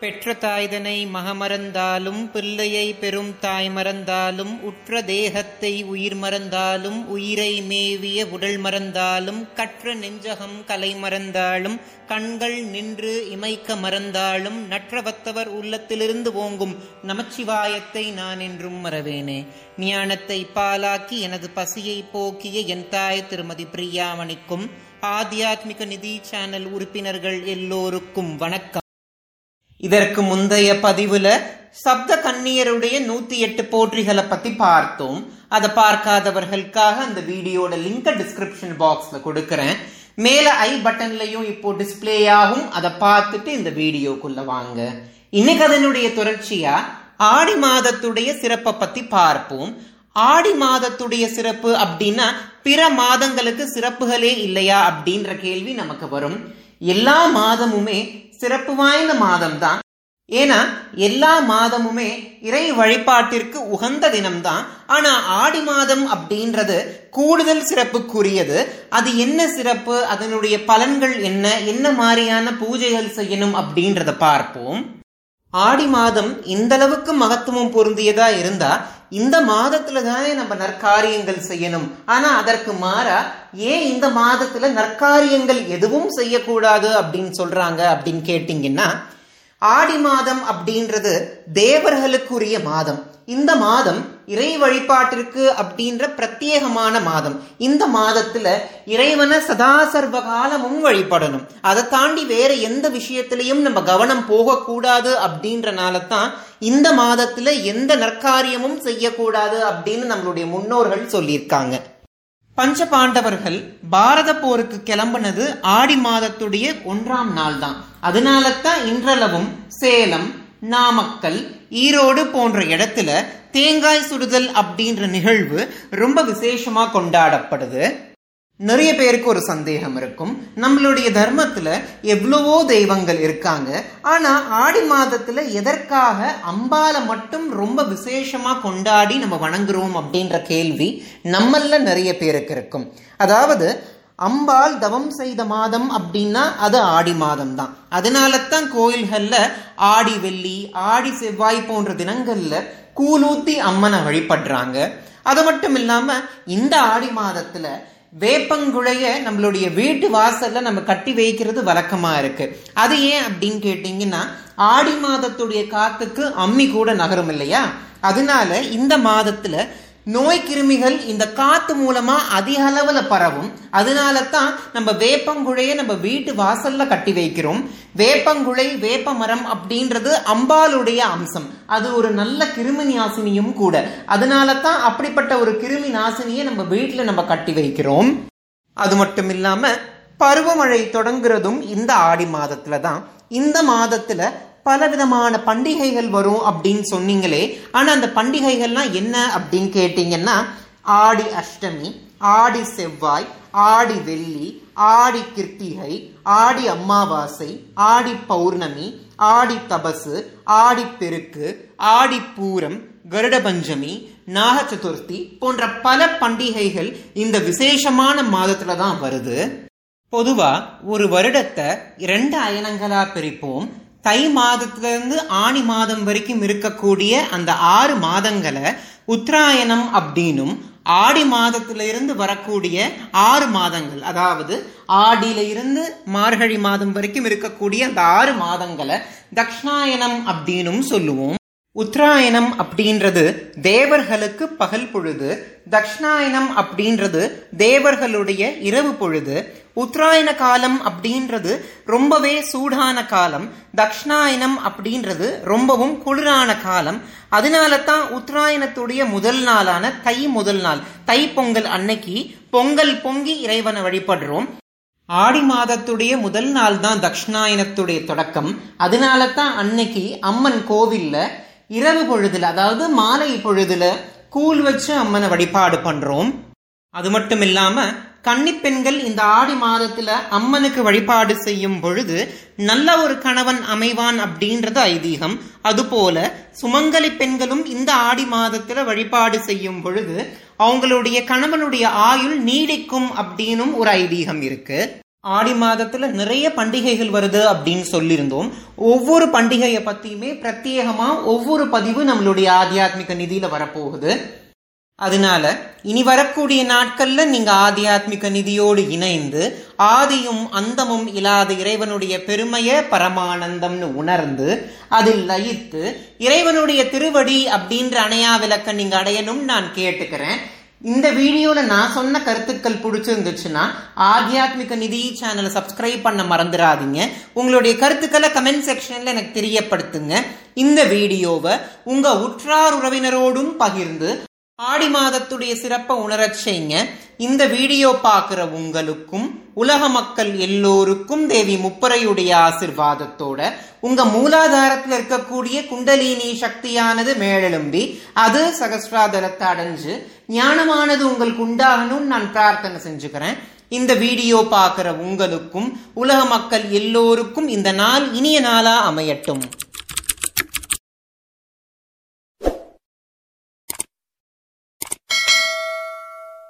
பெற்ற தாய்தனை மகமறந்தாலும் பிள்ளையை பெரும் தாய் மறந்தாலும் உற்ற தேகத்தை உயிர் மறந்தாலும் உயிரை மேவிய உடல் மறந்தாலும் கற்ற நெஞ்சகம் கலை மறந்தாலும் கண்கள் நின்று இமைக்க மறந்தாலும் நற்றவத்தவர் உள்ளத்திலிருந்து ஓங்கும் நமச்சிவாயத்தை நான் என்றும் மறவேனே ஞானத்தை பாலாக்கி எனது பசியை போக்கிய என் தாய் திருமதி பிரியாமணிக்கும் ஆத்தியாத்மிக நிதி சேனல் உறுப்பினர்கள் எல்லோருக்கும் வணக்கம் இதற்கு முந்தைய பதிவுல சப்த கன்னியருடைய நூத்தி எட்டு போற்றிகளை பத்தி பார்த்தோம் அதை பார்க்காதவர்களுக்காக அந்த வீடியோட லிங்க டிஸ்கிரிப்ஷன் பாக்ஸ்ல கொடுக்கறேன் மேல ஐ பட்டன்லயும் இப்போ டிஸ்பிளே ஆகும் அதை பார்த்துட்டு இந்த வீடியோக்குள்ள வாங்க இன்னைக்கு அதனுடைய தொடர்ச்சியா ஆடி மாதத்துடைய சிறப்பை பத்தி பார்ப்போம் ஆடி மாதத்துடைய சிறப்பு அப்படின்னா பிற மாதங்களுக்கு சிறப்புகளே இல்லையா அப்படின்ற கேள்வி நமக்கு வரும் எல்லா மாதமுமே சிறப்பு வாய்ந்த மாதம் தான் ஏன்னா எல்லா மாதமுமே இறை வழிபாட்டிற்கு உகந்த தினம்தான் ஆனா ஆடி மாதம் அப்படின்றது கூடுதல் சிறப்புக்குரியது அது என்ன சிறப்பு அதனுடைய பலன்கள் என்ன என்ன மாதிரியான பூஜைகள் செய்யணும் அப்படின்றத பார்ப்போம் ஆடி மாதம் இந்த அளவுக்கு மகத்துவம் பொருந்தியதா இருந்தா இந்த மாதத்துல தானே நம்ம நற்காரியங்கள் செய்யணும் ஆனா அதற்கு மாறா ஏன் இந்த மாதத்துல நற்காரியங்கள் எதுவும் செய்யக்கூடாது அப்படின்னு சொல்றாங்க அப்படின்னு கேட்டீங்கன்னா ஆடி மாதம் அப்படின்றது தேவர்களுக்குரிய மாதம் இந்த மாதம் இறை வழிபாட்டிற்கு அப்படின்ற பிரத்யேகமான மாதம் இந்த மாதத்துல இறைவனை சதா சர்வ காலமும் வழிபடணும் அதை தாண்டி வேற எந்த விஷயத்திலையும் நம்ம கவனம் போகக்கூடாது அப்படின்றனால தான் இந்த மாதத்துல எந்த நற்காரியமும் செய்யக்கூடாது அப்படின்னு நம்மளுடைய முன்னோர்கள் சொல்லியிருக்காங்க பஞ்ச பாண்டவர்கள் பாரத போருக்கு கிளம்பினது ஆடி மாதத்துடைய ஒன்றாம் நாள் தான் அதனால தான் இன்றளவும் சேலம் நாமக்கல் ஈரோடு போன்ற இடத்துல தேங்காய் சுடுதல் அப்படின்ற நிகழ்வு ரொம்ப விசேஷமா கொண்டாடப்படுது நிறைய பேருக்கு ஒரு சந்தேகம் இருக்கும் நம்மளுடைய தர்மத்துல எவ்வளவோ தெய்வங்கள் இருக்காங்க ஆனா ஆடி மாதத்துல எதற்காக அம்பால மட்டும் ரொம்ப விசேஷமா கொண்டாடி நம்ம வணங்குறோம் அப்படின்ற கேள்வி நம்மள நிறைய பேருக்கு இருக்கும் அதாவது அம்பாள் தவம் செய்த மாதம் அப்படின்னா அது ஆடி மாதம் தான் அதனால தான் கோயில்கள்ல ஆடி வெள்ளி ஆடி செவ்வாய் போன்ற தினங்கள்ல கூலூத்தி அம்மனை வழிபடுறாங்க அது மட்டும் இல்லாம இந்த ஆடி மாதத்துல வேப்பங்குழைய நம்மளுடைய வீட்டு வாசல்ல நம்ம கட்டி வைக்கிறது வழக்கமா இருக்கு அது ஏன் அப்படின்னு கேட்டீங்கன்னா ஆடி மாதத்துடைய காத்துக்கு அம்மி கூட நகரும் இல்லையா அதனால இந்த மாதத்துல நோய் கிருமிகள் இந்த காத்து மூலமா அதிக அளவுல பரவும் அதனால தான் நம்ம வேப்பங்குழைய நம்ம வீட்டு வாசல்ல கட்டி வைக்கிறோம் வேப்பங்குழை வேப்ப மரம் அப்படின்றது அம்பாளுடைய அம்சம் அது ஒரு நல்ல கிருமி நாசினியும் கூட அதனால தான் அப்படிப்பட்ட ஒரு கிருமி நாசினியை நம்ம வீட்டுல நம்ம கட்டி வைக்கிறோம் அது மட்டும் இல்லாம பருவமழை தொடங்குறதும் இந்த ஆடி மாதத்துல தான் இந்த மாதத்துல பலவிதமான பண்டிகைகள் வரும் அப்படின்னு சொன்னீங்களே ஆனா அந்த பண்டிகைகள்லாம் என்ன அப்படின்னு கேட்டீங்கன்னா ஆடி அஷ்டமி ஆடி செவ்வாய் ஆடி வெள்ளி ஆடி கிருத்திகை ஆடி அமாவாசை ஆடி பௌர்ணமி ஆடி தபசு ஆடி பெருக்கு ஆடி பூரம் கருட பஞ்சமி நாக சதுர்த்தி போன்ற பல பண்டிகைகள் இந்த விசேஷமான மாதத்துல தான் வருது பொதுவா ஒரு வருடத்தை இரண்டு அயனங்களா பிரிப்போம் தை மாதத்திலிருந்து ஆணி மாதம் வரைக்கும் இருக்கக்கூடிய அந்த ஆறு மாதங்களை உத்தராயணம் அப்படின்னும் ஆடி மாதத்துல இருந்து வரக்கூடிய ஆறு மாதங்கள் அதாவது ஆடியில இருந்து மார்கழி மாதம் வரைக்கும் இருக்கக்கூடிய அந்த ஆறு மாதங்களை தக்ஷணாயனம் அப்படின்னும் சொல்லுவோம் உத்தராயணம் அப்படின்றது தேவர்களுக்கு பகல் பொழுது தக்ஷணாயனம் அப்படின்றது தேவர்களுடைய இரவு பொழுது உத்தராயண காலம் அப்படின்றது ரொம்பவே சூடான காலம் தக்ஷணாயனம் அப்படின்றது ரொம்பவும் குளிரான காலம் அதனால தான் உத்தராயணத்துடைய முதல் நாளான தை முதல் நாள் தை பொங்கல் அன்னைக்கு பொங்கல் பொங்கி இறைவனை வழிபடுறோம் ஆடி மாதத்துடைய முதல் நாள் தான் தக்ஷணாயனத்துடைய தொடக்கம் அதனால தான் அன்னைக்கு அம்மன் கோவில்ல இரவு பொழுதுல அதாவது மாலை பொழுதுல கூழ் வச்சு அம்மனை வழிபாடு பண்றோம் அது மட்டும் இல்லாம கன்னிப்பெண்கள் இந்த ஆடி மாதத்துல அம்மனுக்கு வழிபாடு செய்யும் பொழுது நல்ல ஒரு கணவன் அமைவான் அப்படின்றது ஐதீகம் அதுபோல சுமங்கலி பெண்களும் இந்த ஆடி மாதத்துல வழிபாடு செய்யும் பொழுது அவங்களுடைய கணவனுடைய ஆயுள் நீடிக்கும் அப்படின்னும் ஒரு ஐதீகம் இருக்கு ஆடி மாதத்துல நிறைய பண்டிகைகள் வருது அப்படின்னு சொல்லியிருந்தோம் ஒவ்வொரு பண்டிகையை பத்தியுமே பிரத்யேகமா ஒவ்வொரு பதிவு நம்மளுடைய ஆத்தியாத்மிக நிதியில வரப்போகுது அதனால இனி வரக்கூடிய நாட்கள்ல நீங்க ஆத்தியாத்மிக நிதியோடு இணைந்து ஆதியும் அந்தமும் இல்லாத இறைவனுடைய பெருமைய பரமானந்தம்னு உணர்ந்து அதில் லயித்து இறைவனுடைய திருவடி அப்படின்ற அணையா விளக்க நீங்க அடையணும் நான் கேட்டுக்கிறேன் இந்த வீடியோல நான் சொன்ன கருத்துக்கள் பிடிச்சிருந்துச்சுன்னா ஆத்தியாத்மிக நிதி சேனலை சப்ஸ்கிரைப் பண்ண மறந்துடாதீங்க உங்களுடைய கருத்துக்களை கமெண்ட் செக்ஷன்ல எனக்கு தெரியப்படுத்துங்க இந்த வீடியோவை உங்க உற்றார் உறவினரோடும் பகிர்ந்து ஆடி மாதத்துடைய சிறப்பை உணரச் செய்யுங்க இந்த வீடியோ பார்க்குற உங்களுக்கும் உலக மக்கள் எல்லோருக்கும் தேவி முப்பரையுடைய ஆசிர்வாதத்தோட உங்க மூலாதாரத்தில் இருக்கக்கூடிய குண்டலினி சக்தியானது மேலெழும்பி அது சகசிராதலத்தை அடைஞ்சு ஞானமானது உங்களுக்கு உண்டாகணும்னு நான் பிரார்த்தனை செஞ்சுக்கிறேன் இந்த வீடியோ பார்க்குற உங்களுக்கும் உலக மக்கள் எல்லோருக்கும் இந்த நாள் இனிய நாளா அமையட்டும்